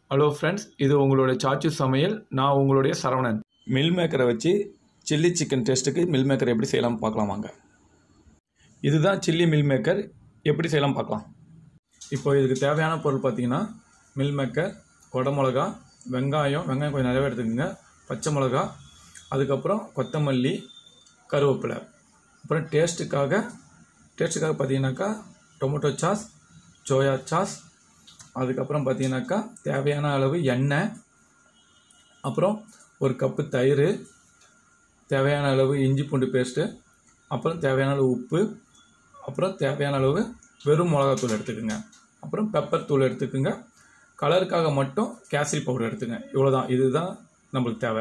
hello friends இது உங்களுடைய சாச்சு சமையல் நான் உங்களுடைய சரவணன் மில் மேக்கரை வச்சு சில்லி சிக்கன் டேஸ்ட்டுக்கு மில் மேக்கர் எப்படி செய்யலாம் பார்க்கலாம் வாங்க இதுதான் சில்லி மில் மேக்கர் எப்படி செய்யலாம் பார்க்கலாம் இப்போ இதுக்கு தேவையான பொருள் பார்த்தீங்கன்னா மில் மேக்கர் குடமிளகா வெங்காயம் வெங்காயம் கொஞ்சம் நிறையவே எடுத்துக்கோங்க பச்சை மிளகா அதுக்கப்புறம் கொத்தமல்லி கருவேப்பிலை அப்புறம் டேஸ்ட்டுக்காக டேஸ்ட்டுக்காக பார்த்தீங்கன்னாக்கா டொமேட்டோ சாஸ் சோயா சாஸ் அதுக்கப்புறம் பார்த்தீங்கன்னாக்கா தேவையான அளவு எண்ணெய் அப்புறம் ஒரு கப்பு தயிர் தேவையான அளவு இஞ்சி பூண்டு பேஸ்ட்டு அப்புறம் தேவையான அளவு உப்பு அப்புறம் தேவையான அளவு வெறும் மிளகாத்தூள் எடுத்துக்கோங்க அப்புறம் பெப்பர் தூள் எடுத்துக்கோங்க கலருக்காக மட்டும் கேசரி பவுடர் எடுத்துங்க இவ்வளோதான் இதுதான் நம்மளுக்கு தேவை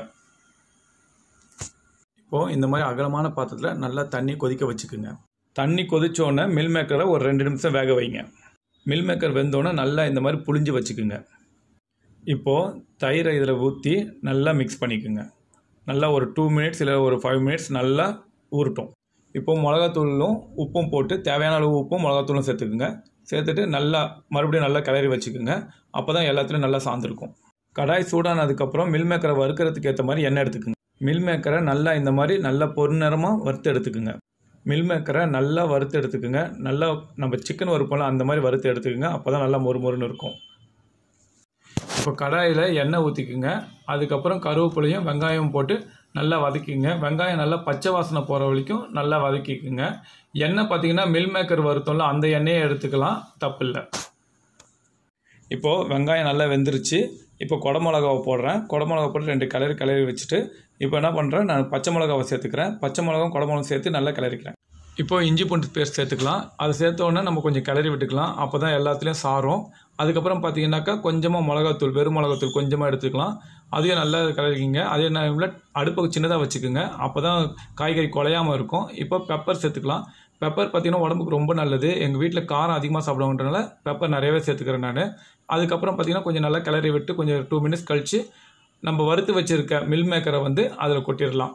இப்போது இந்த மாதிரி அகலமான பாத்திரத்தில் நல்லா தண்ணி கொதிக்க வச்சுக்குங்க தண்ணி கொதிச்சோடனே மில் மேக்கரை ஒரு ரெண்டு நிமிஷம் வேக வைங்க மில் மேக்கர் வெந்தோடனே நல்லா இந்த மாதிரி புளிஞ்சு வச்சுக்குங்க இப்போது தயிரை இதில் ஊற்றி நல்லா மிக்ஸ் பண்ணிக்கோங்க நல்லா ஒரு டூ மினிட்ஸ் இல்லை ஒரு ஃபைவ் மினிட்ஸ் நல்லா ஊறட்டும் இப்போது மிளகாத்தூளும் உப்பும் போட்டு தேவையான அளவு உப்பும் மிளகாத்தூளும் சேர்த்துக்குங்க சேர்த்துட்டு நல்லா மறுபடியும் நல்லா கிளறி வச்சுக்கோங்க அப்போ தான் எல்லாத்துலேயும் நல்லா சார்ந்திருக்கும் கடாய் சூடானதுக்கப்புறம் மில் மேக்கரை வறுக்கிறதுக்கு ஏற்ற மாதிரி எண்ணெய் எடுத்துக்குங்க மில் மேக்கரை நல்லா இந்த மாதிரி நல்லா பொருநேரமாக வறுத்து எடுத்துக்குங்க மில் மேக்கரை நல்லா வறுத்து எடுத்துக்குங்க நல்லா நம்ம சிக்கன் வறுப்போம்ல அந்த மாதிரி வறுத்து எடுத்துக்கோங்க அப்போ தான் நல்லா மொறு மொறுன்னு இருக்கும் இப்போ கடாயில் எண்ணெய் ஊற்றிக்குங்க அதுக்கப்புறம் கருவேப்பிலையும் வெங்காயம் போட்டு நல்லா வதக்கிங்க வெங்காயம் நல்லா பச்சை வாசனை போகிற வரைக்கும் நல்லா வதக்கிக்குங்க எண்ணெய் பார்த்தீங்கன்னா மில் மேக்கர் வறுத்தோம்ல அந்த எண்ணெயை எடுத்துக்கலாம் தப்பில்லை இப்போது வெங்காயம் நல்லா வெந்துருச்சு இப்போ குடமிளகாவை போடுறேன் குடமிளகா போட்டு ரெண்டு கிளறி கிளறி வச்சுட்டு இப்போ என்ன பண்ணுறேன் நான் பச்சை மிளகாவை சேர்த்துக்கிறேன் பச்சை மிளகாவும் குடமிளகம் சேர்த்து நல்லா கிளறிக்கிறேன் இப்போ இஞ்சி பூண்டு பேஸ்ட் சேர்த்துக்கலாம் அதை சேர்த்த உடனே நம்ம கொஞ்சம் கிளறி விட்டுக்கலாம் அப்போ தான் எல்லாத்துலேயும் சாரும் அதுக்கப்புறம் பார்த்தீங்கன்னாக்கா கொஞ்சமாக மிளகாத்தூள் வெறும் மிளகாத்தூள் கொஞ்சமாக எடுத்துக்கலாம் அதையும் நல்லா கிளறிக்கிங்க அதே நேரத்தில் அடுப்பை சின்னதாக வச்சுக்கோங்க அப்போ தான் காய்கறி குலையாமல் இருக்கும் இப்போ பெப்பர் சேர்த்துக்கலாம் பெப்பர் பார்த்திங்கன்னா உடம்புக்கு ரொம்ப நல்லது எங்கள் வீட்டில் காரம் அதிகமாக சாப்பிடுவோன்றனால பெப்பர் நிறையவே சேர்த்துக்கிறேன் நான் அதுக்கப்புறம் பார்த்திங்கன்னா கொஞ்சம் நல்லா கிளறி விட்டு கொஞ்சம் டூ மினிட்ஸ் கழித்து நம்ம வறுத்து வச்சுருக்க மில் மேக்கரை வந்து அதில் கொட்டிடலாம்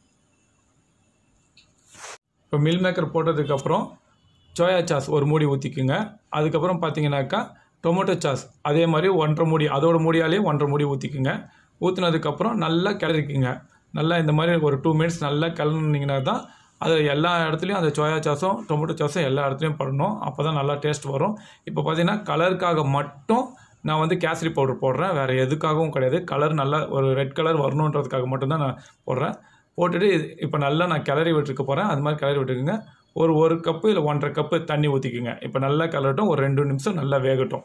இப்போ மில் மேக்கர் போட்டதுக்கப்புறம் சோயா சாஸ் ஒரு மூடி ஊற்றிக்குங்க அதுக்கப்புறம் பார்த்தீங்கன்னாக்கா டொமேட்டோ சாஸ் அதே மாதிரி ஒன்றரை மூடி அதோட மூடியாலே ஒன்றரை மூடி ஊற்றிக்குங்க ஊற்றினதுக்கப்புறம் நல்லா கிளறிக்குங்க நல்லா இந்த மாதிரி ஒரு டூ மினிட்ஸ் நல்லா கிளறினீங்கன்னா தான் அது எல்லா இடத்துலையும் அந்த சோயா சாஸும் டொமேட்டோ சாஸும் எல்லா இடத்துலையும் படணும் அப்போ தான் நல்லா டேஸ்ட் வரும் இப்போ பார்த்தீங்கன்னா கலருக்காக மட்டும் நான் வந்து கேசரி பவுடர் போடுறேன் வேறு எதுக்காகவும் கிடையாது கலர் நல்லா ஒரு ரெட் கலர் வரணுன்றதுக்காக மட்டும்தான் நான் போடுறேன் போட்டுட்டு இப்போ நல்லா நான் கிளறி விட்டுருக்க போகிறேன் அது மாதிரி கிளறி விட்டுக்குங்க ஒரு ஒரு கப்பு இல்லை ஒன்றரை கப்பு தண்ணி ஊற்றிக்குங்க இப்போ நல்லா கிளறட்டும் ஒரு ரெண்டு நிமிஷம் நல்லா வேகட்டும்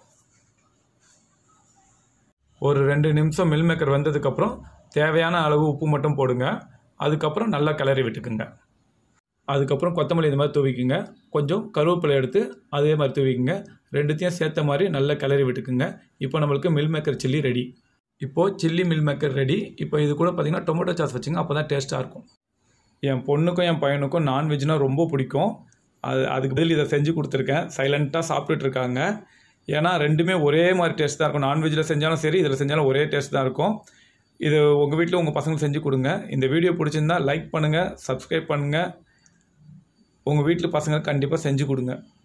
ஒரு ரெண்டு நிமிஷம் மில் மேக்கர் வந்ததுக்கப்புறம் தேவையான அளவு உப்பு மட்டும் போடுங்க அதுக்கப்புறம் நல்லா கிளறி விட்டுக்குங்க அதுக்கப்புறம் கொத்தமல்லி இந்த மாதிரி தூவிக்குங்க கொஞ்சம் கருவேப்பிலை எடுத்து அதே மாதிரி தூவிக்குங்க ரெண்டுத்தையும் சேர்த்த மாதிரி நல்லா கிளறி விட்டுக்குங்க இப்போ நம்மளுக்கு மில் மேக்கர் சில்லி ரெடி இப்போது சில்லி மில் மேக்கர் ரெடி இப்போ இது கூட பார்த்திங்கன்னா டொமேட்டோ சாஸ் வச்சுங்க அப்போ தான் டேஸ்ட்டாக இருக்கும் என் பொண்ணுக்கும் என் பையனுக்கும் நான்வெஜ்னால் ரொம்ப பிடிக்கும் அது அதுக்கு பதில் இதை செஞ்சு கொடுத்துருக்கேன் சைலண்ட்டாக சாப்பிட்டுட்டு இருக்காங்க ஏன்னா ரெண்டுமே ஒரே மாதிரி டேஸ்ட் தான் இருக்கும் நான்வெஜ்ஜில் செஞ்சாலும் சரி இதில் செஞ்சாலும் ஒரே டேஸ்ட் தான் இருக்கும் இது உங்கள் வீட்டில் உங்கள் பசங்களுக்கு செஞ்சு கொடுங்க இந்த வீடியோ பிடிச்சிருந்தா லைக் பண்ணுங்கள் சப்ஸ்கிரைப் பண்ணுங்கள் உங்கள் வீட்டில் பசங்களுக்கு கண்டிப்பாக செஞ்சு கொடுங்க